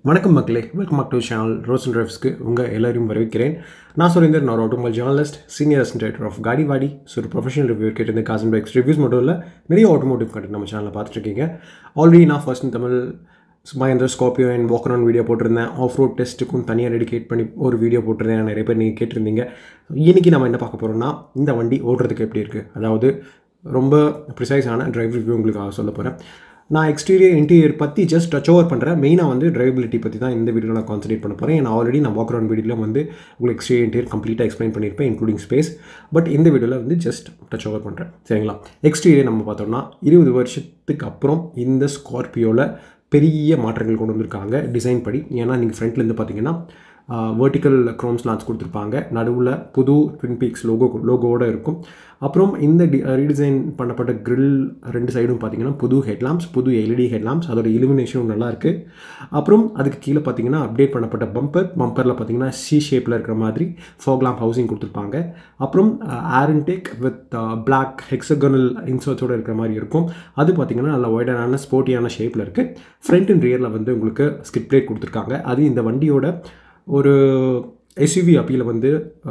வணக்கம் மக்களே welcome back to channel Roshan டிரைவ்ஸ்க்கு உங்கள் எல்லாரையும் வரவேற்கிறேன் நான் சுரேந்தர் நான் ஒரு automobile journalist senior assistant of Gaadi Waadi so ஒரு ப்ரொஃபஷனல் ரிவ்யூ கேட்டு காசன் பைக்ஸ் ரிவ்யூஸ் மட்டும் இல்லை நிறைய ஆட்டோமோட்டிவ் கண்டென்ட் நம்ம சேனலில் பார்த்துட்ருக்கீங்க ஆல்ரெடி நான் first Tamil Mahindra Scorpio and வாக்கரான் வீடியோ போட்டிருந்தேன் ஆஃப் ரோட் டெஸ்ட்டுக்கும் தனியாக டெடிகேட் பண்ணி ஒரு வீடியோ போட்டிருந்தேன் நிறைய பேர் நீங்கள் கேட்டிருந்தீங்க இன்றைக்கி நம்ம என்ன பார்க்க போகிறோம்னா இந்த வண்டி ஓடுறதுக்கு எப்படி இருக்குது அதாவது ரொம்ப ப்ரிசைஸான டிரைவ் ரிவ்யூ உங்களுக்கு சொல்ல போகிறேன் நான் எக்ஸ்டீரியர் இன்டீரியர் பற்றி ஜஸ்ட் டச் ஓவர் பண்ணுறேன் மெயினாக வந்து டிரைவபிலிட்டி பற்றி தான் இந்த வீடியோவில் நான் கான்சன்ட்ரேட் பண்ண போகிறேன் நான் ஆல்ரெடி நான் வாக் அரவுண்ட் வீடியோவில் வந்து உங்களுக்கு எக்ஸ்டீரியர் இன்டீரியர் கம்ப்ளீட்டாக எக்ஸ்பிளைன் பண்ணியிருப்பேன் இன்க்ளூடிங் ஸ்பேஸ் பட் இந்த வீடியோவில் வந்து ஜஸ்ட் டச் ஓவர் பண்ணுறேன் சரிங்களா எக்ஸ்டீரியர் நம்ம பார்த்தோம்னா இருபது வருஷத்துக்கு அப்புறம் இந்த ஸ்கார்பியோவில் பெரிய மாற்றங்கள் கொண்டு வந்திருக்காங்க டிசைன் படி ஏன்னா நீங்கள் ஃப்ரண்ட்லேருந்து பார்த்தீங்கன்னா வேர்ட்டிக்கல் க்ரோம் ஸ்லாட்ஸ் கொடுத்துருப்பாங்க நடுவில் புது ட்வின் பீக்ஸ் லோகோ லோகோவோடு இருக்கும் அப்புறம் இந்த டி ரீடிசைன் பண்ணப்பட்ட க்ரில் ரெண்டு சைடும் பார்த்தீங்கன்னா புது ஹெட்லாம்ப்ஸ் புது எல்இடி ஹெட்லாம்ப்ஸ் அதோட இலுமினேஷனும் நல்லா இருக்குது அப்புறம் அதுக்கு கீழே பார்த்தீங்கன்னா அப்டேட் பண்ணப்பட்ட பம்பர் பம்பரில் பார்த்தீங்கன்னா சி ஷேப்பில் இருக்கிற மாதிரி ஃபோக்லாம் ஹவுசிங் கொடுத்துருப்பாங்க அப்புறம் air intake with black hexagonal இன்சர்ட்ஸோடு இருக்கிற மாதிரி இருக்கும் அது பார்த்தீங்கன்னா நல்ல ஒய்டனான ஸ்போர்ட்டியான ஷேப்பில் இருக்குது ஃப்ரண்ட் அண்ட் ரியரில் வந்து உங்களுக்கு ஸ்கிட் பிளேட் கொடுத்துருக்காங்க அது இந்த வண்டியோட ஒரு எஸ்யூவி அப்பீல் வந்து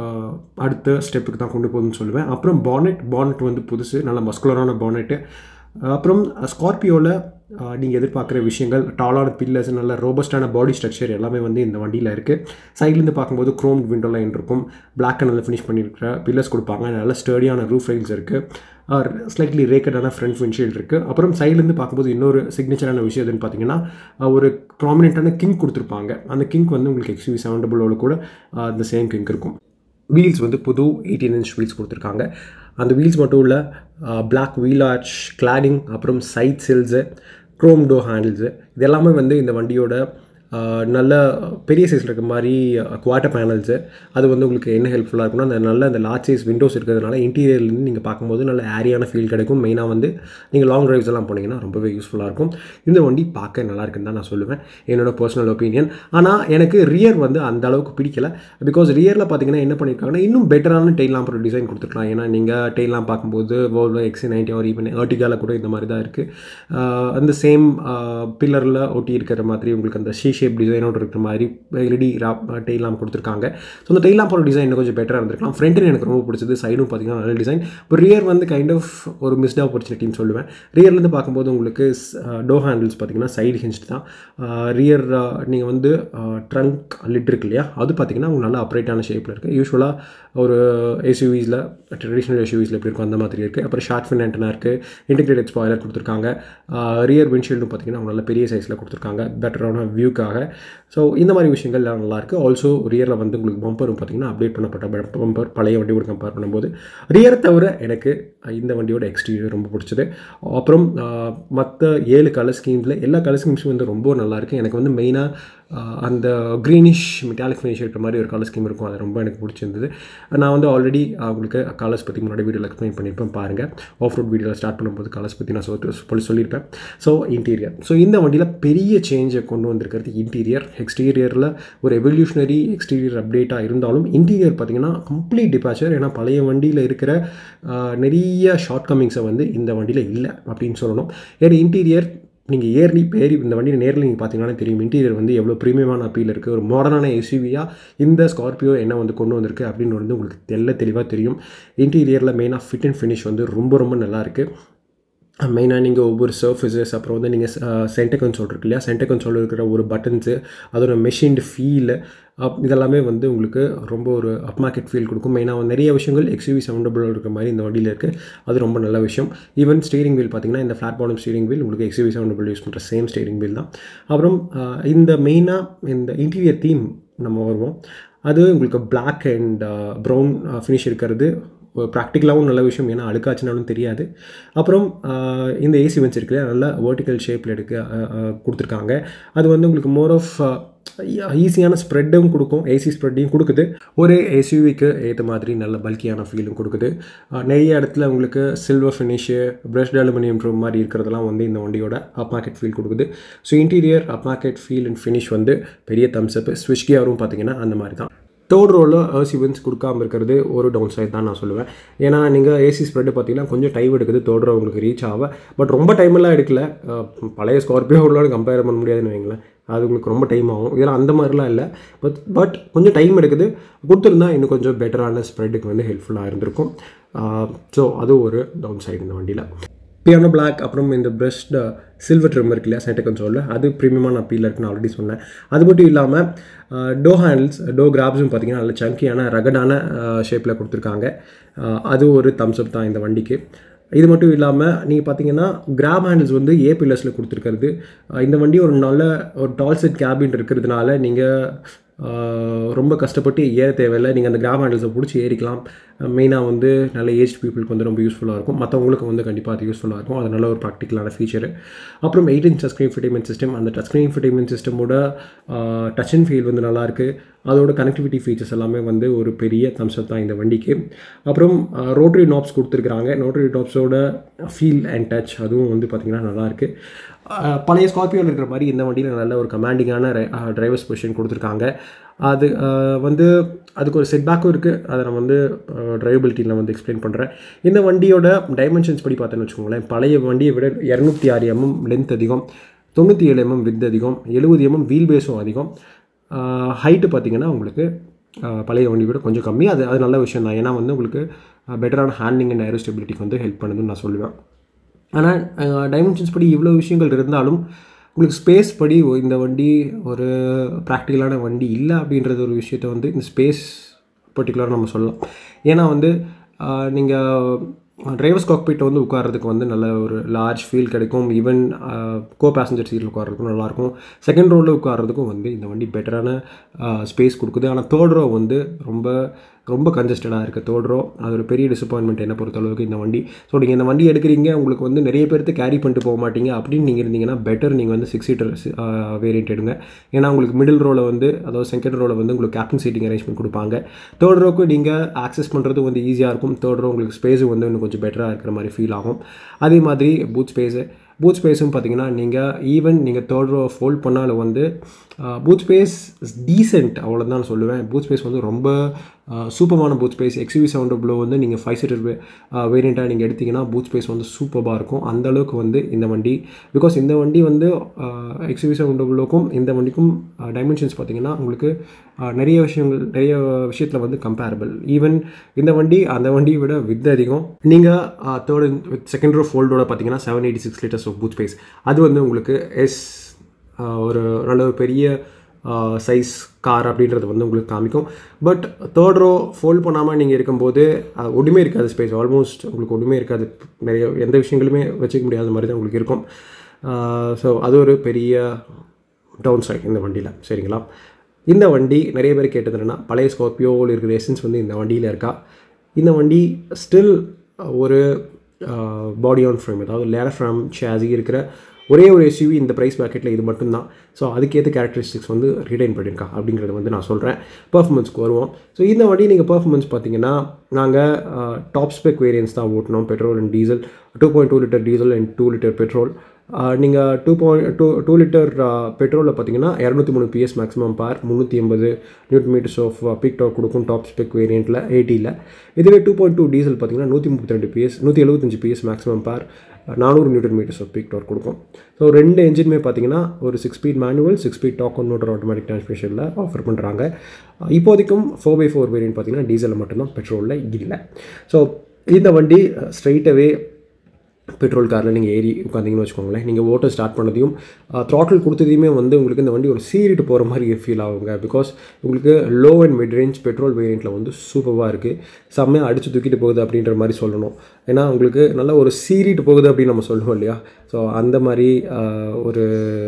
அடுத்த ஸ்டெப்புக்கு தான் கொண்டு போகுதுன்னு சொல்லுவேன் அப்புறம் பானெட் பானெட் வந்து புதுசு நல்ல மஸ்குலரான பானெட்டு அப்புறம் ஸ்கார்பியோவில் நீங்கள் எதிர்பார்க்குற விஷயங்கள் டாலான பில்லர்ஸ் நல்ல ரோபஸ்டான பாடி ஸ்ட்ரக்சர் எல்லாமே வந்து இந்த வண்டியில் இருக்குது சைட்லேருந்து பார்க்கும்போது க்ரோம் விண்டோ லைன் இருக்கும் பிளாக் அண்ட் ஃபினிஷ் பண்ணியிருக்கிற பில்லர்ஸ் கொடுப்பாங்க நல்ல ஸ்டர்டியான ரூஃப் ரைல்ஸ் இருக்குது ஸ்லைட்லி ரேக்கடான ஃப்ரண்ட் விண்ட்ஷீல்டு இருக்குது அப்புறம் சைட்லேருந்து பார்க்கும்போது இன்னொரு சிக்னேச்சரான விஷயம் எதுன்னு பார்த்தீங்கன்னா ஒரு ப்ராமினெண்ட்டான கிங் கொடுத்துருப்பாங்க அந்த கிங்க் வந்து உங்களுக்கு எக்ஸ்யூவி செவன் டபுளோட கூட அந்த சேம் கிங்க் இருக்கும் வீல்ஸ் வந்து புது எயிட்டீன் இன்ச் வீல்ஸ் கொடுத்துருக்காங்க அந்த வீல்ஸ் மட்டும் இல்லை பிளாக் வீல் ஆர்ச் கிளாடிங் அப்புறம் side sills chrome door handles இது எல்லாமே வந்து இந்த வண்டியோட நல்ல பெரிய சைஸில் இருக்க மாதிரி குவாட்டர் பேனல்ஸு அது வந்து உங்களுக்கு என்ன ஹெல்ப்ஃபுல்லாக இருக்கும்னா அந்த நல்ல அந்த லார்ஜ் சைஸ் விண்டோஸ் இருக்கிறதுனால இன்டீரியர்லேருந்து நீங்கள் பார்க்கும்போது நல்ல ஏரியான ஃபீல் கிடைக்கும் மெயினாக வந்து நீங்கள் லாங் ட்ரைவ்ஸ் எல்லாம் போனீங்கன்னா ரொம்பவே யூஸ்ஃபுல்லாக இருக்கும் இந்த வண்டி பார்க்க நல்லா இருக்குன்னு தான் நான் சொல்லுவேன் என்னோட பர்சனல் ஒப்பீனியன் ஆனால் எனக்கு ரியர் வந்து அந்த அளவுக்கு பிடிக்கல பிகாஸ் ரியரில் பார்த்தீங்கன்னா என்ன பண்ணியிருக்காங்கன்னா இன்னும் பெட்டரான டெய்ல் லாம்போட டிசைன் கொடுத்துருக்கலாம் ஏன்னா நீங்கள் டெய்ல் லாம்ப் பார்க்கும்போது வேர்ல்டு எக்ஸி நைன்டி ஆர் ஈவன் ஏர்டிகாவில் கூட இந்த மாதிரி தான் இருக்குது அந்த சேம் பில்லரில் ஒட்டி இருக்கிற மாதிரி உங்களுக்கு அந்த ஷீ ஷேப் டிசைனோட இருக்கிற மாதிரி எல்இடி டெய்ல் லாம்ப் கொடுத்துருக்காங்க ஸோ அந்த டெய்ல் லாம்போட டிசைன் இன்னும் கொஞ்சம் பெட்டராக இருந்திருக்கலாம் ஃப்ரண்ட்டு எனக்கு ரொம்ப பிடிச்சது சைடும் பார்த்தீங்கன்னா நல்ல டிசைன் இப்போ ரியர் வந்து கைண்ட் ஆஃப் ஒரு மிஸ்ட் ஆப்பர்ச்சுனிட்டின்னு சொல்லுவேன் ரியர்லேருந்து பார்க்கும்போது உங்களுக்கு டோ ஹேண்டில்ஸ் பார்த்தீங்கன்னா சைடு ஹிஞ்ச் தான் ரியர் நீங்கள் வந்து ட்ரங்க் லிட் இருக்கு இல்லையா அது பார்த்தீங்கன்னா உங்களுக்கு நல்லா அப்ரைட்டான ஷேப்பில் இருக்குது யூஸ்வலாக ஒரு எஸ்யூவிஸில் ட்ரெடிஷ்னல் எஸ்யூவிஸில் எப்படி இருக்கும் அந்த மாதிரி இருக்குது அப்புறம் ஷார்ட் ஃபின் ஆண்டனா இருக்குது இன்டிகிரேட்டட் ஸ்பாய்லர் கொடுத்துருக்காங்க ரியர் விண்ட்ஷீல்டும் பார்த்தீங்கன்னா நல்ல பெரிய சைஸில் கொடுத்துருக்காங்க பெட்டரான வியூக்காக ஸோ இந்த மாதிரி விஷயங்கள் எல்லாம் நல்லாயிருக்கு ஆல்சோ ரியரில் வந்து உங்களுக்கு பம்பரும் பார்த்தீங்கன்னா அப்டேட் பண்ணப்பட்ட பம்பர் பழைய வண்டியோட கம்பேர் பண்ணும்போது ரியரை தவிர எனக்கு இந்த வண்டியோட எக்ஸ்டீரியர் ரொம்ப பிடிச்சது அப்புறம் மற்ற ஏழு கலர் ஸ்கீம்ஸில் எல்லா கலர் ஸ்கீம்ஸும் வந்து ரொம்ப நல்லாயிருக்கு எனக்கு வந்து மெயினாக அந்த க்ரீனிஷ் மெட்டாலிக் ஃபினிஷ் இருக்கிற மாதிரி ஒரு கலர் ஸ்கீம் இருக்கும் அது ரொம்ப எனக்கு பிடிச்சிருந்தது நான் வந்து ஆல்ரெடி உங்களுக்கு கலர்ஸ் பற்றி முன்னாடி வீடியோவில் எக்ஸ்பிளைன் பண்ணியிருப்பேன் பாருங்கள் ஆஃப் ரோட் வீடியோவில் ஸ்டார்ட் பண்ணும்போது கலர்ஸ் பற்றி நான் சொல்லி சொல்லியிருப்பேன் ஸோ இன்டீரியர் ஸோ இந்த வண்டியில் பெரிய சேஞ்சை கொண்டு வந்திருக்கிறது இன்டீரியர் எக்ஸ்டீரியரில் ஒரு எவல்யூஷனரி எக்ஸ்டீரியர் அப்டேட்டாக இருந்தாலும் இன்டீரியர் பார்த்திங்கன்னா கம்ப்ளீட் டிபாச்சர் ஏன்னா பழைய வண்டியில் இருக்கிற நிறைய ஷார்ட் கமிங்ஸை வந்து இந்த வண்டியில் இல்லை அப்படின்னு சொல்லணும் ஏன்னா இன்டீரியர் நீங்கள் ஏர்லி பேரி இந்த வண்டியில் நேரில் நீங்கள் பார்த்தீங்கன்னா தெரியும் இன்டீரியர் வந்து எவ்வளோ ப்ரீமியமான அப்பீல் இருக்குது ஒரு மாடர்னான எஸ்யூவியாக இந்த ஸ்கார்பியோ என்ன வந்து கொண்டு வந்திருக்கு அப்படின்னு வந்து உங்களுக்கு தெல்ல தெளிவாக தெரியும் இன்டீரியரில் மெயினாக ஃபிட் அண்ட் ஃபினிஷ் வந்து ரொம்ப ரொம்ப நல்லா இருக்குது மெயினாக நீங்கள் ஒவ்வொரு சர்ஃபேஸஸ் அப்புறம் வந்து நீங்கள் சென்டர் கன்சோல் இருக்கு இல்லையா சென்டர் கன்சோல் இருக்கிற ஒரு பட்டன்ஸு அதோட மெஷின்டு ஃபீலு அப் இதெல்லாமே வந்து உங்களுக்கு ரொம்ப ஒரு அப் மார்க்கெட் ஃபீல் கொடுக்கும் மெயினாக நிறைய விஷயங்கள் எக்ஸ்யூவி சவுண்டபுளாக இருக்கிற மாதிரி இந்த வண்டியில் இருக்குது அது ரொம்ப நல்ல விஷயம் ஈவன் ஸ்டீரிங் வீல் பார்த்தீங்கன்னா இந்த ஃப்ளாட் பாடம் ஸ்டீரிங் வீல் உங்களுக்கு எக்ஸ்யூவி சவுண்டபுள் யூஸ் பண்ணுற சேம் ஸ்டீரிங் வீல் தான் அப்புறம் இந்த மெயினாக இந்த இன்டீரியர் தீம் நம்ம வருவோம் அது உங்களுக்கு பிளாக் அண்ட் ப்ரௌன் ஃபினிஷ் இருக்கிறது ப்ராக்டிக்கலாகவும் நல்ல விஷயம் ஏன்னா அழுக்காச்சுனாலும் தெரியாது அப்புறம் இந்த ஏசி வென்ஸ் இருக்கு நல்ல வேர்ட்டிக்கல் ஷேப்பில் எடுக்க கொடுத்துருக்காங்க அது வந்து உங்களுக்கு மோர் ஆஃப் ஈஸியான ஸ்ப்ரெட்டும் கொடுக்கும் ஏசி ஸ்ப்ரெட்டையும் கொடுக்குது ஒரு எஸ்யூவிக்கு ஏற்ற மாதிரி நல்ல பல்கியான ஃபீலும் கொடுக்குது நிறைய இடத்துல உங்களுக்கு சில்வர் ஃபினிஷு ப்ரஷ்ட் அலுமினியம் ட்ரூம் மாதிரி இருக்கிறதெல்லாம் வந்து இந்த வண்டியோட அப் மார்க்கெட் ஃபீல் கொடுக்குது so interior up market feel and finish வந்து பெரிய தம்ஸ் அப் ஸ்விட்ச் கியரும் பார்த்தீங்கன்னா அந்த மாதிரி தான் தேர்ட் ரோவில் ஏசி வின்ஸ் கொடுக்காம இருக்கிறது ஒரு டவுன் சைட் தான் நான் சொல்லுவேன் ஏன்னா நீங்கள் ஏசி ஸ்ப்ரெட்டு பார்த்தீங்கன்னா கொஞ்சம் டைம் எடுக்குது தேர்ட் ரோ உங்களுக்கு ரீச் ஆக பட் ரொம்ப டைமெல்லாம் எடுக்கல அஹ், பழைய ஸ்கார்பியோவோட கம்பேர் பண்ண முடியாதுன்னு வைங்களேன் அது உங்களுக்கு ரொம்ப டைம் ஆகும் இதெல்லாம் அந்த மாதிரிலாம் இல்லை பட் பட் கொஞ்சம் டைம் எடுக்குது கொடுத்துருந்தா இன்னும் கொஞ்சம் பெட்டரான ஸ்ப்ரெட்டுக்கு வந்து ஹெல்ப்ஃபுல்லாக இருந்திருக்கும் ஸோ அது ஒரு டவுன் சைடு இந்த வண்டியில் பியானோ பிளாக் அப்புறம் இந்த பிரஸ்ட் சில்வர் ட்ரிம் இருக்கு இல்லையா சென்டர் கன்சோலில் அது ப்ரீமியமான அப்பீல் இருக்குன்னு ஆல்ரெடி சொன்னேன் அது மட்டும் இல்லாமல் டோ ஹேண்டில்ஸ் டோ கிராப்ஸும் பார்த்தீங்கன்னா நல்ல சங்கியான ரகடான ஷேப்பில் கொடுத்துருக்காங்க அது ஒரு தம்ஸ் அப் தான் இந்த வண்டிக்கு இது மட்டும் இல்லாமல் நீங்கள் பார்த்தீங்கன்னா கிராப் ஹேண்டில்ஸ் வந்து ஏ பில்லர்ஸில் கொடுத்துருக்கிறது இந்த வண்டி ஒரு நல்ல ஒரு டால் செட் கேபின் இருக்கிறதுனால நீங்கள் ரொம்ப கஷ்டப்பட்டு ஏற தேவையில்லை நீங்கள் அந்த கிராப் ஹேண்டில்ஸை பிடிச்சி ஏறிக்கலாம் மெயினாக வந்து நல்ல ஏஜ் பீப்புளுக்கு வந்து ரொம்ப யூஸ்ஃபுல்லாக இருக்கும் மற்றவங்களுக்கு வந்து கண்டிப்பாக அது யூஸ்ஃபுல்லாக இருக்கும் அது நல்ல ஒரு ப்ராக்டிக்கலான ஃபீச்சர் அப்புறம் eight inch screen fitment system அந்த டச் ஸ்க்ரீன் ஃபிட்டேமெண்ட் சிஸ்டமோட டச் அண்ட் ஃபீல் வந்து நல்லாயிருக்கு அதோட கனெக்டிவிட்டி ஃபீச்சர்ஸ் எல்லாமே வந்து ஒரு பெரிய தம்ஸ்அப் தான் இந்த வண்டிக்கு அப்புறம் ரோட்டரி நாப்ஸ் கொடுத்துருக்குறாங்க ரோட்டரி நாப்ஸோட ஃபீல் அண்ட் டச் அதுவும் வந்து பார்த்திங்கன்னா நல்லாயிருக்கு பழைய ஸ்கார்பியோவில் இருக்கிற மாதிரி இந்த வண்டியில் நல்ல ஒரு கமாண்டிங்கான டிரைவர்ஸ் பொசிஷன் கொடுத்துருக்காங்க அது வந்து அதுக்கு ஒரு செட்பேக்கும் இருக்குது அதை நான் வந்து டிரைவபிலிட்டியில் வந்து எக்ஸ்பிளைன் பண்ணுறேன் இந்த வண்டியோட டைமென்ஷன்ஸ் படி பார்த்தேன்னு வச்சுக்கோங்களேன் பழைய வண்டியை விட இரநூத்தி ஆறு எம்எம் லென்த் அதிகம் தொண்ணூற்றி ஏழு எம்எம் வித் அதிகம் எழுபது எம்எம் வீல் பேஸும் அதிகம் ஹைட்டு பார்த்திங்கன்னா உங்களுக்கு பழைய வண்டி விட கொஞ்சம் கம்மி அது அது நல்ல விஷயம் தான் ஏன்னா வந்து உங்களுக்கு பெட்டரான ஹேண்ட்லிங் அண்ட் ஏரோ ஸ்டெபிலிட்டிக்கு வந்து ஹெல்ப் பண்ணுதுன்னு நான் சொல்லுவேன் ஆனால் டைமென்ஷன்ஸ் படி இவ்வளோ விஷயங்கள் இருந்தாலும் உங்களுக்கு ஸ்பேஸ் படி இந்த வண்டி ஒரு ப்ராக்டிக்கலான வண்டி இல்லை அப்படின்றது ஒரு விஷயத்த வந்து இந்த ஸ்பேஸ் பர்டிகுலராக நம்ம சொல்லலாம் ஏன்னா வந்து நீங்கள் டிரைவர்ஸ் காக்பீட் வந்து உட்காரதுக்கு வந்து நல்ல ஒரு லார்ஜ் ஃபீல் கிடைக்கும் ஈவன் கோ பேசஞ்சர் சீட்டில் உட்காரதுக்கும் நல்லாயிருக்கும் செகண்ட் ரோவில் உட்காரதுக்கும் வந்து இந்த வண்டி பெட்டரான ஸ்பேஸ் கொடுக்குது ஆனால் தேர்ட் ரோ வந்து ரொம்ப ரொம்ப கன்ஜஸ்டடாக இருக்குது தேர்ட் ரோ அது ஒரு பெரிய டிசப்பாயின்மெண்ட் என்ன பொறுத்தளவுக்கு இந்த வண்டி ஸோ நீங்கள் இந்த வண்டி எடுக்கிறீங்க உங்களுக்கு வந்து நிறைய பேர்த்து கேரி பண்ணிட்டு போக மாட்டீங்க அப்படின்னு நீங்கள் இருந்தீங்கன்னா பெட்டர் நீங்கள் வந்து சிக்ஸ் சீட்டர் வேரியண்ட் எடுங்க ஏன்னா உங்களுக்கு மிடில் ரோவில் வந்து அதாவது செகண்ட் ரோவில் வந்து உங்களுக்கு கேப்டன் சீட்டிங் அரேஞ்ச்மெண்ட் கொடுப்பாங்க தேர்ட் ரோக்கு நீங்கள் ஆக்சஸ் பண்ணுறது வந்து ஈஸியாக இருக்கும் தேர்ட் ரோ உங்களுக்கு ஸ்பேஸும் வந்து இன்னும் கொஞ்சம் பெட்டராக இருக்கிற மாதிரி ஃபீல் ஆகும் அதே மாதிரி பூத் ஸ்பேஸு பூத் ஸ்பேஸும் பார்த்தீங்கன்னா நீங்கள் ஈவன் நீங்கள் தேர்ட் ரோ ஃபோல்ட் பண்ணாலும் வந்து பூத் ஸ்பேஸ் டீசென்ட் அவ்வளோதான் நான் சொல்லுவேன் பூத் ஸ்பேஸ் வந்து ரொம்ப சூப்பரான பூத் ஸ்பேஸ் எக்ஸ்யூவி சவுண்ட் ப்ளோ வந்து நீங்கள் ஃபைவ் சீட்டர் வேரியண்ட்டாக நீங்கள் எடுத்திங்கன்னா பூத் ஸ்பேஸ் வந்து சூப்பராக இருக்கும் அந்த அளவுக்கு வந்து இந்த வண்டி பிகாஸ் இந்த வண்டி வந்து எக்ஸ்யூவி சவுண்ட் ப்ளோக்கும் இந்த வண்டிக்கும் டைமென்ஷன்ஸ் பார்த்தீங்கன்னா உங்களுக்கு நிறைய விஷயங்கள் நிறைய விஷயத்தில் வந்து கம்பேரபிள் ஈவன் இந்த வண்டி அந்த வண்டியை விட வித் அதிகம் நீங்கள் தேர்ட் வித் செகண்ட் ரோ ஃபோல்டோட பார்த்தீங்கன்னா seven eighty six litres of boot space அது வந்து உங்களுக்கு எஸ் ஒரு நல்ல ஒரு பெரிய சைஸ் கார் அப்படின்றது வந்து உங்களுக்கு காமிக்கும் பட் தேர்ட் ரோ ஃபோல்ட் பண்ணாமல் நீங்கள் இருக்கும்போது ஒன்றுமே இருக்காது ஸ்பேஸ் ஆல்மோஸ்ட் உங்களுக்கு ஒன்றுமே இருக்காது நிறைய எந்த விஷயங்களுமே வச்சுக்க முடியாத மாதிரி தான் உங்களுக்கு இருக்கும் ஸோ அது ஒரு பெரிய டவுன் சைட் இந்த வண்டியில் சரிங்களா இந்த வண்டி நிறைய பேர் கேட்டது என்னென்னா பழைய ஸ்கார்பியோவில் இருக்கிற எசன்ஸ் வந்து இந்த வண்டியில் இருக்கா இந்த வண்டி ஸ்டில் ஒரு பாடி ஆன் ஃப்ரேம் அதாவது லேர ஃப்ரேம் சேசி இருக்கிற ஒரே ஒரு எஸ்யூவி இந்த ப்ரைஸ் பேக்கெட்டில் இது மட்டும்தான் ஸோ அதுக்கேற்ற கேரக்டரிஸ்டிக்ஸ் வந்து ரிடைன் பண்ணியிருக்கா அப்படிங்கிறத வந்து நான் சொல்கிறேன் பர்ஃபார்மன்ஸ்க்கு வருவோம் ஸோ இந்த வண்டி நீங்கள் பர்ஃபார்மன்ஸ் பார்த்தீங்கன்னா நாங்கள் டாப் ஸ்பெக் வேரியன்ஸ் தான் ஓட்டினோம் petrol and diesel two point two litre diesel and two litre petrol நீங்கள் two point two two litre பெட்ரோலில் பார்த்தீங்கன்னா இரநூத்தி மூணு பிஎஸ் மேக்ஸிமம் பார் முந்நூற்றி எண்பது newton metres of peak torque கொடுக்கும் டாப் ஸ்பெக் வேரியண்ட்டில் எயிட்டியில் இதுவே டூ பாயிண்ட் டூ டீசல் பார்த்தீங்கன்னா நூற்றி முப்பத்தி ரெண்டு பிஎஸ் நூற்றி எழுபத்தஞ்சு பிஎஸ் மேக்ஸிமம் பார் நானூறு newton metres of peak torque கொடுக்கும் ஸோ ரெண்டு என்ஜினுமே பார்த்தீங்கன்னா ஒரு six speed manual six speed torque converter automatic டிரான்ஸ்மிஷனில் ஆஃபர் பண்ணுறாங்க இப்போதைக்கும் ஃபோர் பை ஃபோர் வேரியன்ட் பார்த்தீங்கன்னா டீசலில் மட்டும்தான் பெட்ரோலில் இல்லை ஸோ இந்த வண்டி ஸ்ட்ரைட்டாகவே பெட்ரோல் காரில் நீங்கள் ஏறி உட்காந்திங்கன்னு வச்சுக்கோங்களேன் நீங்கள் ஓட்ட ஸ்டார்ட் பண்ணதையும் த்ராட்டில் கொடுத்ததையுமே வந்து உங்களுக்கு இந்த வண்டி ஒரு சீரிட்டு போகிற மாதிரி ஃபீல் ஆகுங்க பிகாஸ் உங்களுக்கு low and mid range petrol வேரியண்ட்டில் வந்து சூப்பராக இருக்குது செம்மையாக அடித்து தூக்கிட்டு போகுது அப்படின்ற மாதிரி சொல்லணும் ஏன்னா உங்களுக்கு நல்ல ஒரு சீரிட்டு போகுது அப்படின்னு நம்ம சொல்லுவோம் இல்லையா ஸோ அந்த மாதிரி ஒரு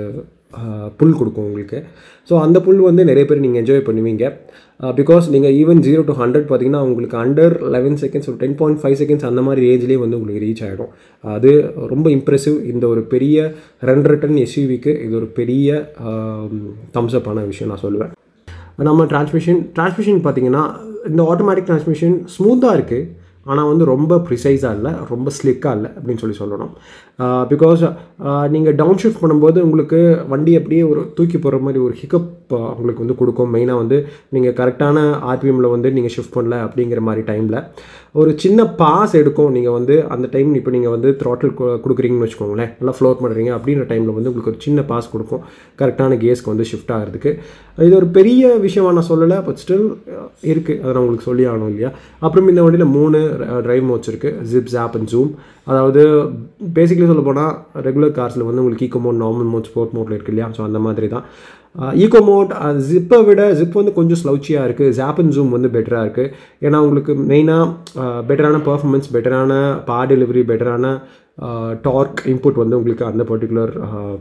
புல் கொடுக்கும் உங்களுக்கு ஸோ அந்த புல் வந்து நிறைய பேர் நீங்கள் என்ஜாய் பண்ணுவீங்க பிகாஸ் நீங்கள் ஈவன் ஜீரோ டு ஹண்ட்ரட் பார்த்தீங்கன்னா உங்களுக்கு அண்டர் லெவன் செகண்ட்ஸ் ஒரு டென் பாயிண்ட் ஃபைவ் செகண்ட்ஸ் அந்த மாதிரி ரேஞ்சிலே வந்து உங்களுக்கு ரீச் ஆகிடும் அது ரொம்ப இம்ப்ரெசிவ் இந்த ஒரு பெரிய ரெண்டரை டன் எஸ்யூவிக்கு இது ஒரு பெரிய தம்ஸ்அப் ஆன விஷயம் நான் சொல்லுவேன் நம்ம டிரான்ஸ்மிஷன் டிரான்ஸ்மிஷன் பார்த்தீங்கன்னா இந்த ஆட்டோமேட்டிக் டிரான்ஸ்மிஷன் ஸ்மூத்தாக இருக்குது ஆனால் வந்து ரொம்ப ப்ரிசைஸாக இல்லை ரொம்ப ஸ்லிக்காக இல்லை அப்படின்னு சொல்லி சொல்லணும் பிகாஸ் நீங்கள் டவுன் ஷிஃப்ட் பண்ணும்போது உங்களுக்கு வண்டி அப்படியே ஒரு தூக்கி போகிற மாதிரி ஒரு ஹிக்கப் உங்களுக்கு வந்து கொடுக்கும் மெயினாக வந்து நீங்கள் கரெக்டான ஆர்பிஎம்மில் வந்து நீங்கள் ஷிஃப்ட் பண்ணல அப்படிங்கிற மாதிரி டைமில் ஒரு சின்ன பாஸ் எடுக்கும் நீங்கள் வந்து அந்த டைம் இப்போ நீங்கள் வந்து த்ராட்டில் கொடுக்குறீங்கன்னு வச்சுக்கோங்களேன் நல்லா ஃப்ளோட் பண்ணுறீங்க அப்படின்ற டைமில் வந்து உங்களுக்கு ஒரு சின்ன பாஸ் கொடுக்கும் கரெக்டான கேஸ்க்கு வந்து ஷிஃப்ட் ஆகிறதுக்கு இது ஒரு பெரிய விஷயமா நான் சொல்லலை பட் ஸ்டில் இருக்குது அதை நான் உங்களுக்கு சொல்லி ஆகணும் இல்லையா அப்புறம் இந்த வண்டியில் மூணு ட்ரைவ் மோட்ஸ் இருக்குது ஜிப் ஜாப் அண்ட் ஜூம் அதாவது பேசிக்கலி சொல்ல போனால் ரெகுலர் கார்ஸில் வந்து உங்களுக்கு eco mode normal mode sport மோட்டில் இருக்கு இல்லையா ஸோ அந்த மாதிரி தான் ஈகோ மோட் ஜிப்பை விட ஜிப் வந்து கொஞ்சம் ஸ்லவுச்சியாக இருக்குது ஜாப் அண்ட் ஜூம் வந்து பெட்டராக இருக்குது ஏன்னா உங்களுக்கு மெயினாக பெட்டரான பர்ஃபார்மன்ஸ் பெட்டரான பா டெலிவரி பெட்டரான டார்க் இன்புட் வந்து உங்களுக்கு அந்த பர்டிகுலர்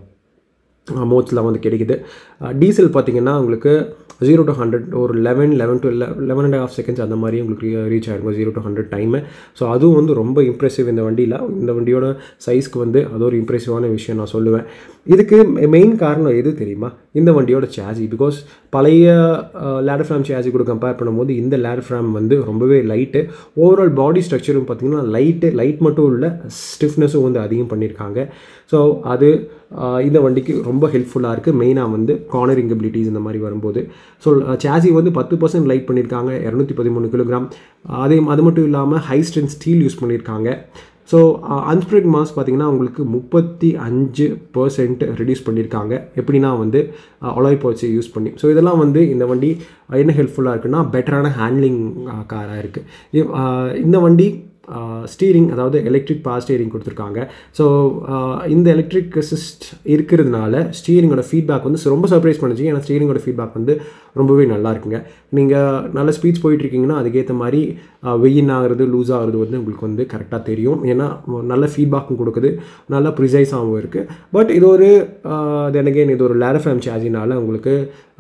மோட்ஸில் வந்து கிடைக்குது டீசல் பார்த்தீங்கன்னா உங்களுக்கு ஜீரோ டு ஹண்ட்ரட் ஒரு eleven eleven to eleven and half seconds அந்த மாதிரி உங்களுக்கு ரீச் ஆகிருக்கும் zero to hundred time so அதுவும் வந்து ரொம்ப இம்ப்ரெசிவ் இந்த வண்டியில் இந்த வண்டியோட சைஸ்க்கு வந்து அது ஒரு இம்ப்ரெசிவான விஷயம் நான் சொல்லுவேன் இதுக்கு மெயின் காரணம் எது தெரியுமா இந்த வண்டியோட சேஜி பிகாஸ் பழைய லேடர் ஃப்ராம் சேஜி கூட கம்பேர் பண்ணும்போது இந்த லேடர் ஃப்ராம் வந்து ரொம்பவே லைட்டு ஓவரால் பாடி ஸ்ட்ரக்சரும் பார்த்திங்கன்னா லைட்டு லைட் மட்டும் இல்லை ஸ்டிஃப்னஸும் வந்து அதிகம் பண்ணியிருக்காங்க ஸோ அது இந்த வண்டிக்கு ரொம்ப ஹெல்ப்ஃபுல்லாக இருக்குது மெயினாக வந்து கார்னரிங் எபிலிட்டிஸ் இந்த மாதிரி வரும்போது ஸோ சேசி வந்து பத்து பர்சன்ட் லைட் பண்ணியிருக்காங்க இரநூத்தி பதிமூணு கிலோகிராம் அதே அது மட்டும் இல்லாமல் ஹை ஸ்ட்ரென்த் ஸ்டீல் யூஸ் பண்ணியிருக்காங்க ஸோ அன்ஸ்ப்ரெட் மாஸ் பார்த்திங்கன்னா உங்களுக்கு முப்பத்தி அஞ்சு பர்சன்ட் ரெடியூஸ் பண்ணியிருக்காங்க எப்படின்னா வந்து ஒலாய் போச்சு யூஸ் பண்ணி ஸோ இதெல்லாம் வந்து இந்த வண்டி என்ன ஹெல்ப்ஃபுல்லாக இருக்குன்னா பெட்டரான ஹேண்ட்லிங் காராக இருக்குது இந்த வண்டி ஸ்டீரிங் அதாவது எலக்ட்ரிக் பவர் ஸ்டீரிங் கொடுத்துருக்காங்க ஸோ இந்த எலக்ட்ரிக் அசிஸ்ட் இருக்கிறதுனால ஸ்டீரிங்கோட ஃபீட்பேக் வந்து ரொம்ப சர்ப்ரைஸ் பண்ணுச்சு ஏன்னா ஸ்டீரிங்கோட ஃபீட்பேக் வந்து ரொம்பவே நல்லா இருக்குங்க நீங்கள் நல்ல ஸ்பீச் போயிட்டுருக்கீங்கன்னா அதுக்கேற்ற மாதிரி வெயின் ஆகிறது லூஸ் ஆகிறது வந்து உங்களுக்கு வந்து கரெக்டாக தெரியும் ஏன்னா நல்ல ஃபீட்பேக்கும் கொடுக்குது நல்ல ப்ரிசைஸாகவும் இருக்குது பட் இது ஒரு தென் அகெயின் இது ஒரு லேர ஃபேம் சார்ஜினால உங்களுக்கு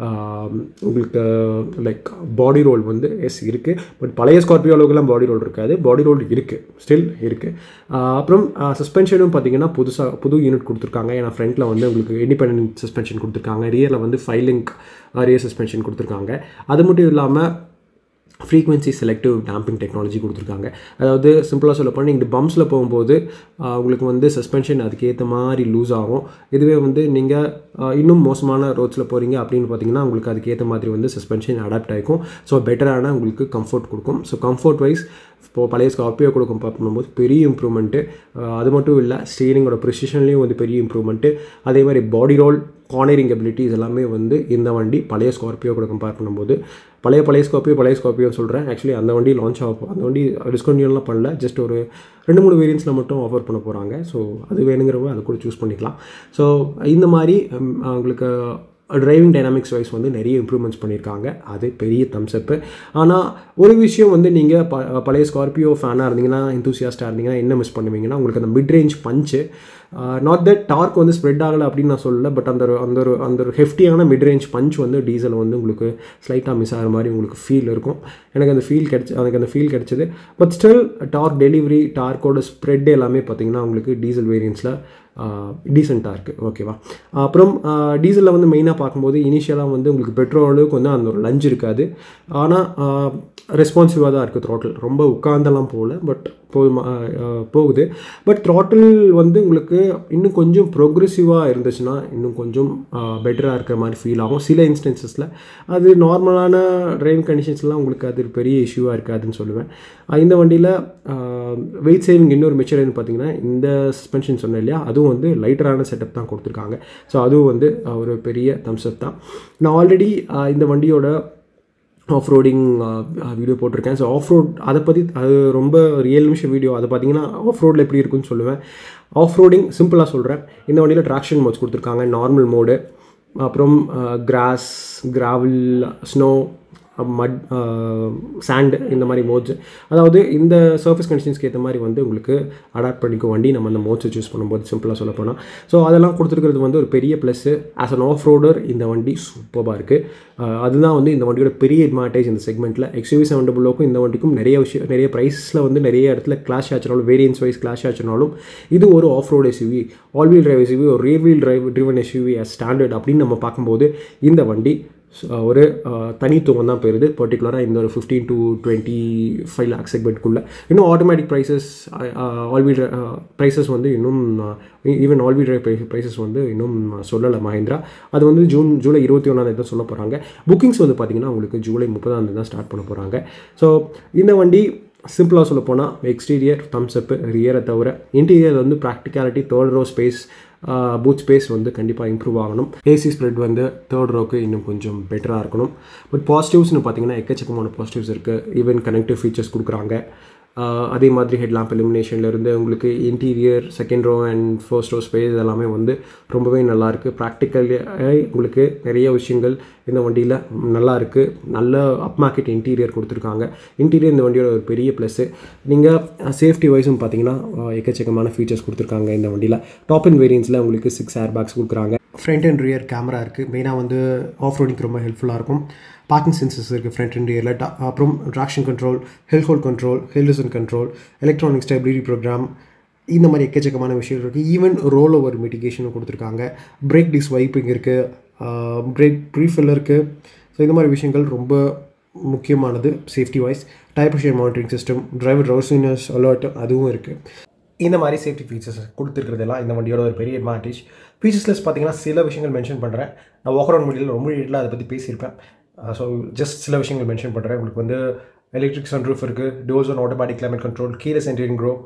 உங்களுக்கு லைக் பாடி ரோல் வந்து எஸ் இருக்குது பட் பழைய ஸ்கார்பியோ அளவுக்குலாம் பாடி ரோல் இருக்காது பாடி ரோல் இருக்குது ஸ்டில் இருக்குது அப்புறம் சஸ்பென்ஷனும் பார்த்தீங்கன்னா புதுசாக புது யூனிட் கொடுத்துருக்காங்க ஏன்னா ஃப்ரண்ட்டில் வந்து உங்களுக்கு இண்டிபெண்ட் சஸ்பென்ஷன் கொடுத்துருக்காங்க ரியரில் வந்து ஃபைலிங்க் ரியர் சஸ்பென்ஷன் கொடுத்துருக்காங்க அது மட்டும் இல்லாமல் ஃப்ரீக்வன்சி செலக்டிவ் டேம்பிங் டெக்னாலஜி கொடுத்துருக்காங்க அதாவது சிம்பிளாக சொல்ல போனால் நீங்கள் பம்ப்ஸில் போகும்போது உங்களுக்கு வந்து சஸ்பென்ஷன் அதுக்கேற்ற மாதிரி லூஸ் ஆகும் இதுவே வந்து நீங்கள் இன்னும் மோசமான ரோட்ஸில் போகிறீங்க அப்படின்னு பார்த்தீங்கன்னா உங்களுக்கு அதுக்கேற்ற மாதிரி வந்து சஸ்பென்ஷன் அடாப்ட் ஆகிக்கும் ஸோ பெட்டரான உங்களுக்கு கம்ஃபர்ட் கொடுக்கும் ஸோ கம்ஃபர்ட் வைஸ் இப்போது பழைய ஸ்கார்பியோ கூட கம்பேர் பண்ணும்போது பெரிய இம்ப்ரூவ்மெண்ட்டு அது மட்டும் இல்லை ஸ்டீரிங்கோட ப்ரிசிஷன்லேயும் வந்து பெரிய இம்ப்ரூவ்மெண்ட்டு அதே மாதிரி பாடி ரோல் கார்னரிங் எபிலிட்டிஸ் எல்லாமே வந்து இந்த வண்டி பழைய ஸ்கார்பியோ கூட கம்பேர் பண்ணும்போது பழைய பழைய ஸ்கார்பியோ பழைய ஸ்கார்பியோ சொல்கிறேன் ஆக்சுவலி அந்த வண்டி லான்ச் ஆகும் அந்த வண்டி டிஸ்கண்டியூலாம் பண்ணல ஜஸ்ட் ஒரு ரெண்டு மூணு வேரியன்ஸில் மட்டும் ஆஃபர் பண்ண போகிறாங்க ஸோ அது வேணுங்கிறவங்க அதை கூட சூஸ் பண்ணிக்கலாம் ஸோ இந்த மாதிரி உங்களுக்கு டிரைவிங் டைனாமிக்ஸ் வைஸ் வந்து நிறைய இம்ப்ரூவ்மெண்ட்ஸ் பண்ணியிருக்காங்க அது பெரிய தம்ஸ்அப்பு ஆனால் ஒரு விஷயம் வந்து நீங்கள் ப பழைய ஸ்கார்பியோ ஃபேனாக இருந்தீங்கன்னா இன்தூசியாஸ்டாக இருந்தீங்கன்னா என்ன மிஸ் பண்ணுவீங்கன்னா உங்களுக்கு அந்த mid range punch not that torque வந்து ஸ்ப்ரெட் ஆகலை அப்படின்னு நான் சொல்லலை பட் அந்த ஒரு அந்த ஒரு அந்த ஒரு ஹெஃப்டியான மிட் ரேஞ்ச் பஞ்ச் வந்து டீசல் வந்து உங்களுக்கு ஸ்லைட்டாக மிஸ் ஆகிற மாதிரி உங்களுக்கு ஃபீல் இருக்கும் எனக்கு அந்த ஃபீல் கிடச்சி எனக்கு அந்த ஃபீல் கிடச்சிது பட் ஸ்டில் டார்க் டெலிவரி டார்க்கோட ஸ்ப்ரெட் எல்லாமே பார்த்திங்கன்னா உங்களுக்கு டீசல் வேரியன்ஸில் டீசெண்டாக இருக்குது ஓகேவா அப்புறம் டீசலில் வந்து மெயினாக பார்க்கும்போது இனிஷியலாக வந்து உங்களுக்கு பெட்ரோல் அளவுக்கு வந்து அந்த ஒரு லஞ்ச் இருக்காது ஆனால் ரெஸ்பான்சிவாக தான் இருக்குது த்ராட்டில் ரொம்ப உட்காந்தெல்லாம் போகல பட் போதுமா போகுது பட் த்ராட்டில் வந்து உங்களுக்கு இன்னும் கொஞ்சம் ப்ரோக்ரெசிவாக இருந்துச்சுன்னா இன்னும் கொஞ்சம் பெட்டராக இருக்கிற மாதிரி ஃபீல் ஆகும் சில இன்ஸ்டன்சஸில் அது நார்மலான டிரைவிங் கண்டிஷன்ஸ்லாம் உங்களுக்கு அது பெரிய இஷ்யூவாக இருக்காதுன்னு சொல்லுவேன் இந்த வண்டியில் வெயிட் சேவிங் இன்னொரு மெச்சர் பார்த்தீங்கன்னா இந்த சஸ்பென்ஷன் சொன்னேன் இல்லையா அதுவும் வந்து லைட்டரான செட்டப் தான் கொடுத்துருக்காங்க ஸோ அதுவும் வந்து ஒரு பெரிய தம்ஸ்அப் தான் நான் ஆல்ரெடி இந்த வண்டியோட ஆஃப் ரோடிங் வீடியோ போட்டிருக்கேன் ஸோ ஆஃப் ரோட் அதை பற்றி அது ரொம்ப ரியல் நிமிஷம் வீடியோ அதை பார்த்தீங்கன்னா ஆஃப் ரோடில் எப்படி இருக்குன்னு சொல்லுவேன் ஆஃப் ரோடிங் சிம்பிளாக சொல்கிறேன் இந்த வண்டியில் ட்ராக்ஷன் மோட்ஸ் கொடுத்துருக்காங்க நார்மல் மோடு அப்புறம் grass gravel snow mud sand இந்த மாதிரி மோட்ஸ் அதாவது இந்த சர்ஃபேஸ் கண்டிஷன்ஸ்க்கு ஏற்ற மாதிரி வந்து உங்களுக்கு அடாப்ட் பண்ணிக்கும் வண்டி நம்ம அந்த மோட்ஸை சூஸ் பண்ணும்போது சிம்பிளாக சொல்ல போனால் ஸோ அதெல்லாம் கொடுத்துருக்கிறது வந்து ஒரு பெரிய plus as an off roader இந்த வண்டி சூப்பராக இருக்குது அதுதான் வந்து இந்த வண்டியோட பெரிய அட்வான்டேஜ் இந்த செக்மெண்ட்டில் எக்ஸ்யூவி செவன் டபுளோக்கும் இந்த வண்டிக்கும் நிறைய விஷயம் நிறைய ப்ரைஸில் வந்து நிறைய இடத்துல கிளாஷ் ஆச்சுனாலும் வேரியன்ஸ் வைஸ் கிளாஷ் ஆச்சுனாலும் இது ஒரு off road SUV all wheel drive SUV ஒரு rear wheel drive driven SUV as standard அப்படின்னு நம்ம பார்க்கும்போது இந்த வண்டி ஒரு தனித்துவம் தான் போயிருது பர்டிகுலராக இந்த ஒரு fifteen to twenty five lakh செக்மெண்ட்குள்ளே இன்னும் ஆட்டோமேட்டிக் ப்ரைஸஸ் ஆல்வீல் ப்ரைஸஸ் வந்து இன்னும் ஈவன் ஆல்வீல் ப்ரைஸஸ் வந்து இன்னும் சொல்லலை மஹேந்திரா அது வந்து ஜூன் ஜூலை இருபத்தி ஒன்றாந்தேதி தான் சொல்ல போகிறாங்க புக்கிங்ஸ் வந்து பார்த்திங்கன்னா உங்களுக்கு ஜூலை முப்பதாந்தேதி தான் ஸ்டார்ட் பண்ண போகிறாங்க ஸோ இந்த வண்டி சிம்பிளாக சொல்ல போனால் எக்ஸ்டீரியர் தம்ஸ் அப்பு ரியரை தவிர இன்டீரியர் வந்து practicality third row space boot space வந்து கண்டிப்பாக இம்ப்ரூவ் ஆகணும் ஏசி ஸ்ப்ரெட் வந்து தேர்ட் ரோக்கு இன்னும் கொஞ்சம் பெட்டராக இருக்கணும் பட் பாசிட்டிவ்ஸ்னு பார்த்தீங்கன்னா எக்கச்சக்கமான பாசிட்டிவ்ஸ் இருக்குது ஈவன் கனெக்டிவ் ஃபீச்சர்ஸ் கொடுக்குறாங்க அதே மாதிரி ஹெட் லேம்ப் எலிமினேஷன்லேருந்து உங்களுக்கு interior second row and first row space எல்லாமே வந்து ரொம்பவே நல்லாயிருக்கு ப்ராக்டிக்கலி உங்களுக்கு நிறைய விஷயங்கள் இந்த வண்டியில் நல்லா இருக்குது நல்ல அப் மார்க்கெட் இன்டீரியர் கொடுத்துருக்காங்க இன்டீரியர் இந்த வண்டியோட ஒரு பெரிய ப்ளஸ்ஸு நீங்கள் சேஃப்டி வைஸும் பார்த்தீங்கன்னா எக்கச்சக்கமான ஃபீச்சர்ஸ் கொடுத்துருக்காங்க இந்த வண்டியில் டாப் அண்ட் வேரியன்ஸில் உங்களுக்கு சிக்ஸ் ஏர் பேக்ஸ் கொடுக்குறாங்க ஃப்ரண்ட் அண்ட் ரியர் கேமரா இருக்குது மெயினாக வந்து ஆஃப் ரோடிங்க்கு ரொம்ப ஹெல்ப்ஃபுல்லாக இருக்கும் பார்க்கிங் சென்சஸ் இருக்குது ஃப்ரண்ட் அண்ட் ரியரில் அப்புறம் traction control hill hold control hill descent control electronic stability program இந்த மாதிரி எக்கச்சக்கமான விஷயம் இருக்குது ஈவன் ரோல் ஓவர் மிட்டிகேஷனும் கொடுத்துருக்காங்க பிரேக் டிஸ் வைப்பிங் இருக்குது பிரேக் ப்ரீஃபில் இருக்குது ஸோ இந்த மாதிரி விஷயங்கள் ரொம்ப முக்கியமானது safety wise tyre pressure monitoring system driver drowsiness alert அதுவும் இருக்குது இந்த மாதிரி சேஃப்டி ஃபீச்சர்ஸ் கொடுத்துருக்கிறதெல்லாம் இந்த வண்டியோட ஒரு பெரிய அட்வான்டேஜ் ஃபீச்சர்ஸ்லெஸ் பார்த்தீங்கன்னா சில விஷயங்கள் மென்ஷன் பண்ணுறேன் நான் ஓவரால் முடியல ரொம்ப டீட்டெயிலாக அதை பற்றி பேசியிருப்பேன் ஸோ ஜஸ்ட் சில விஷயங்கள் மென்ஷன் பண்ணுறேன் உங்களுக்கு வந்து எலக்ட்ரிக் சன் ரூஃப் இருக்குது doors one automatic climate control கீழே சென்டரிங் க்ரோ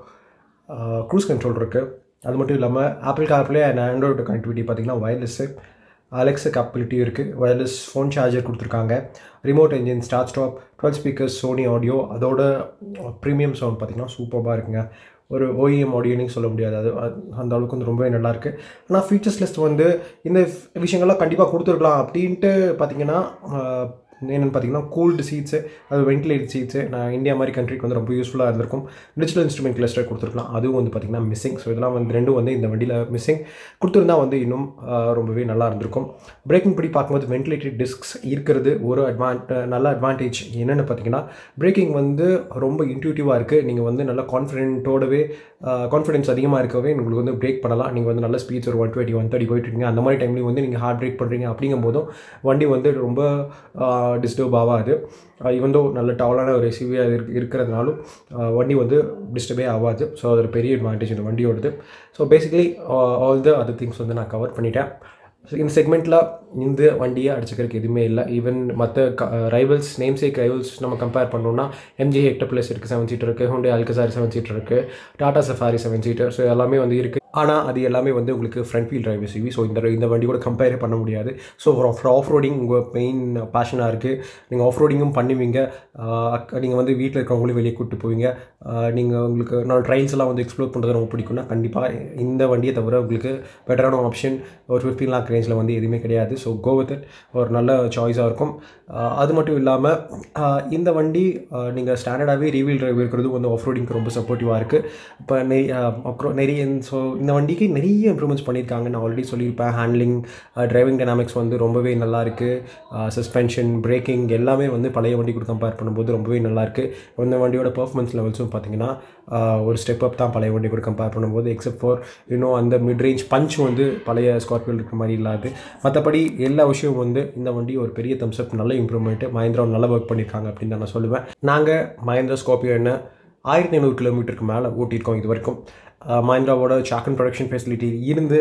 க்ரூஸ் கண்ட்ரோல் இருக்குது அது மட்டும் இல்லாமல் Apple CarPlay and Android connectivity பார்த்தீங்கன்னா வயர்லெஸ்ஸு அலெக்ஸா கேப்பபிலிட்டியும் இருக்குது வயர்லெஸ் ஃபோன் சார்ஜர் கொடுத்துருக்காங்க remote engine start stop twelve speakers Sony audio அதோட ப்ரீமியம் சவுண்ட் பார்த்திங்கன்னா சூப்பராக இருக்குங்க ஒரு ஓஇஎம் ஆடியோன்னு சொல்ல முடியாது அது அந்த அளவுக்கு வந்து ரொம்பவே நல்லாயிருக்கு ஆனால் ஃபீச்சர்ஸ் லிஸ்ட் வந்து இந்த விஷயங்கள்லாம் கண்டிப்பாக கொடுத்துருக்கலாம் அப்படின்ட்டு பார்த்தீங்கன்னா என்னென்னு பார்த்தீங்கன்னா கூல்டு சீட்ஸு அது வென்டிலேட் சீட்ஸு நான் இந்தியா மாதிரி கண்ட்ரிக்கு வந்து ரொம்ப யூஸ்ஃபுல்லாக இருந்திருக்கும் டிஜிட்டல் இன்ஸ்ட்ருமெண்ட் கிளஸ்டர் கொடுத்துருக்கலாம் அதுவும் வந்து பார்த்திங்கன்னா மிஸ்ஸிங் ஸோ இதெல்லாம் வந்து ரெண்டும் வந்து இந்த வண்டியில் மிஸ்ஸிங் கொடுத்துருந்தா வந்து இன்னும் ரொம்பவே நல்லா இருந்திருக்கும் பிரேக்கிங் படி பார்க்கும்போது வென்டிலேட்டட் டிஸ்க்ஸ் இருக்கிறது ஒரு அட்வான்ட் நல்ல அட்வான்டேஜ் என்னென்னு பார்த்தீங்கன்னா பிரேக்கிங் வந்து ரொம்ப இன்ட்யூட்டிவாக இருக்குது நீங்கள் வந்து நல்ல கான்ஃபிடென்ட்டோடவே கான்ஃபிடன்ஸ் அதிகமாக இருக்கவே உங்களுக்கு வந்து பிரேக் பண்ணலாம் நீங்கள் வந்து நல்ல ஸ்பீட்ஸ் ஒரு ஒன் டுவெண்ட்டி ஒன் தேர்ட்டி போயிட்டு இருக்கீங்க அந்த மாதிரி டைம்லேயும் வந்து நீங்கள் ஹார்ட் பிரேக் பண்ணுறீங்க அப்படிங்கும் போதும் வண்டி வந்து ரொம்ப டிஸ்டர்ப் ஆகாது இவன் தோ நல்ல டவலான ஒரு எஸ்யூவியாக இருக்கு இருக்கிறதுனாலும் வண்டி வந்து டிஸ்டர்பே ஆகாது ஸோ அது ஒரு பெரிய அட்வான்டேஜ் இந்த வண்டியோடது so basically all the other things வந்து நான் கவர் பண்ணிட்டேன் இந்த செக்மெண்ட்டில் இந்த வண்டியை அடிச்சுக்கிறதுக்கு எதுவுமே இல்லை ஈவன் மற்ற ரைவல்ஸ் நேம் சேக் ரைவல்ஸ் நம்ம கம்பேர் பண்ணோம்னா எம்ஜி ஹெக்டர் ப்ளஸ் இருக்குது செவன் சீட்டர் இருக்குது ஹோண்டே அல்கசாரி செவன் சீட்டர் இருக்குது Tata Safari seven seater so எல்லாமே வந்து இருக்குது ஆனால் அது எல்லாமே வந்து உங்களுக்கு front wheel drive SUV so இந்த இந்த வண்டி கூட கம்பேரே பண்ண முடியாது ஸோ ஆஃப் ரோடிங் உங்கள் மெயின் பேஷனாக இருக்குது நீங்கள் ஆஃப் ரோடிங்கும் பண்ணுவீங்க நீங்கள் வந்து வீட்டில் இருக்கிறவங்களையும் வெளியே கூப்பிட்டு போவீங்க நீங்கள் உங்களுக்கு நான் ட்ரைல்ஸ் எல்லாம் வந்து எக்ஸ்ப்ளோர் பண்ணுறது ரொம்ப பிடிக்கும்னா கண்டிப்பாக இந்த வண்டியை தவிர உங்களுக்கு பெட்டரான ஆப்ஷன் ஒரு ஃபிஃப்டீன் லேக் ரேஞ்சில் வந்து எதுவுமே கிடையாது ஸோ கோ வித் இட் ஒரு நல்ல சாய்ஸாக இருக்கும் அது மட்டும் இல்லாமல் இந்த வண்டி நீங்கள் ஸ்டாண்டர்டாகவே ரீவீல் டிரைவ் இருக்கிறது வந்து ஆஃப் ரோடிங்க்கு ரொம்ப சப்போர்ட்டிவாக இருக்குது இப்போ நெய் நிறைய ஸோ இந்த வண்டிக்கு நிறைய இம்ப்ரூவ்மெண்ட்ஸ் பண்ணியிருக்காங்க நான் ஆல்ரெடி சொல்லியிருப்பேன் ஹேண்ட்லிங் டிரைவிங் டைனாமிக்ஸ் வந்து ரொம்பவே நல்லா இருக்குது சஸ்பென்ஷன் பிரேக்கிங் எல்லாமே வந்து பழைய வண்டி கூட கம்பேர் பண்ணும்போது ரொம்பவே நல்லாயிருக்கு இந்த வண்டியோட பர்ஃபார்மன்ஸ் லெவல்ஸும் பார்த்தீங்கன்னா ஒரு ஸ்டெப் அப் தான் பழைய வண்டி கூட கம்பேர் பண்ணும்போது எக்ஸப்ட் ஃபார் இன்னும் அந்த மிட் ரேஞ்ச் பஞ்ச் வந்து பழைய ஸ்கார்பியோ இருக்கிற மாதிரி இல்லாது மற்றபடி எல்லா விஷயமும் வந்து இந்த வண்டி ஒரு பெரிய தம்ஸ் அப் நல்ல இம்ப்ரூவ்மெண்ட்டு மஹேந்திரா நல்லா ஒர்க் பண்ணியிருக்காங்க அப்படின்னு தான் நான் சொல்லுவேன் நாங்கள் மஹேந்திரா ஸ்கார்பியோ என்ன ஆயிரத்தி ஐநூறு கிலோமீட்டருக்கு மேலே ஓட்டியிருக்கோம் இது வரைக்கும் மஹிந்திராவோட சாக்கன் ப்ரொடக்ஷன் ஃபெசிலிட்டி இருந்து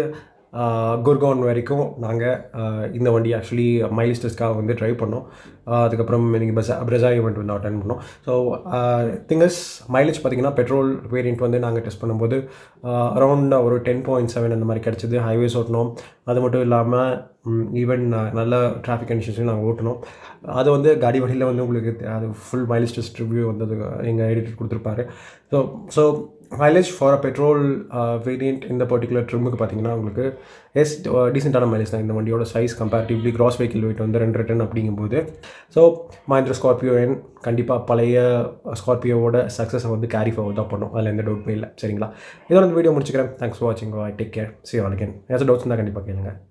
குர்கான் வரைக்கும் நாங்கள் இந்த வண்டி ஆக்சுவலி மைலேஜ் டெஸ்ட்காக வந்து ட்ரைவ் பண்ணோம் அதுக்கப்புறம் நீங்கள் பஸ் பிரஜா ஈவெண்ட் வந்து அட்டன் பண்ணோம் ஸோ திங்கஸ் மைலேஜ் பார்த்தீங்கன்னா பெட்ரோல் வேரியண்ட் வந்து நாங்கள் டெஸ்ட் பண்ணும்போது அரௌண்ட் ஒரு டென் பாயிண்ட் செவன் அந்த மாதிரி கிடச்சிது ஹைவேஸ் ஓட்டினோம் அது மட்டும் இல்லாமல் ஈவன் நல்ல டிராஃபிக் கண்டிஷன்ஸையும் நாங்கள் ஓட்டினோம் அது வந்து காடி வண்டியில் வந்து உங்களுக்கு அது ஃபுல் மைலேஜ் டெஸ்ட் ரிவ்யூ வந்து அது எங்கள் எடிட்டர் கொடுத்துருப்பாரு so so mileage for a petrol variant இந்த பர்டிகுலர் ட்ரிம்முக்கு பார்த்தீங்கன்னா உங்களுக்கு எஸ் டீசெண்டான மைலேஜ் தான் இந்த வண்டியோட size comparatively gross vehicle weight வந்து ரெண்டு டன் அப்படிங்கும்போது ஸோ மஹிந்திரா ஸ்கார்பியோ என் கண்டிப்பாக பழைய ஸ்கார்பியோவோட சக்ஸஸை வந்து கேரி ஃபார்வர்ட் தான் பண்ணும் அதில் எந்த டவுட்டுமே இல்லை சரிங்களா இதோட இந்த வீடியோ முடிச்சுக்கிறேன் தேங்க்ஸ் ஃபார் வாட்சிங் I take care see all again ஏதாச்சும் டவுட்ஸ் இருந்தால் கண்டிப்பாக கேளுங்க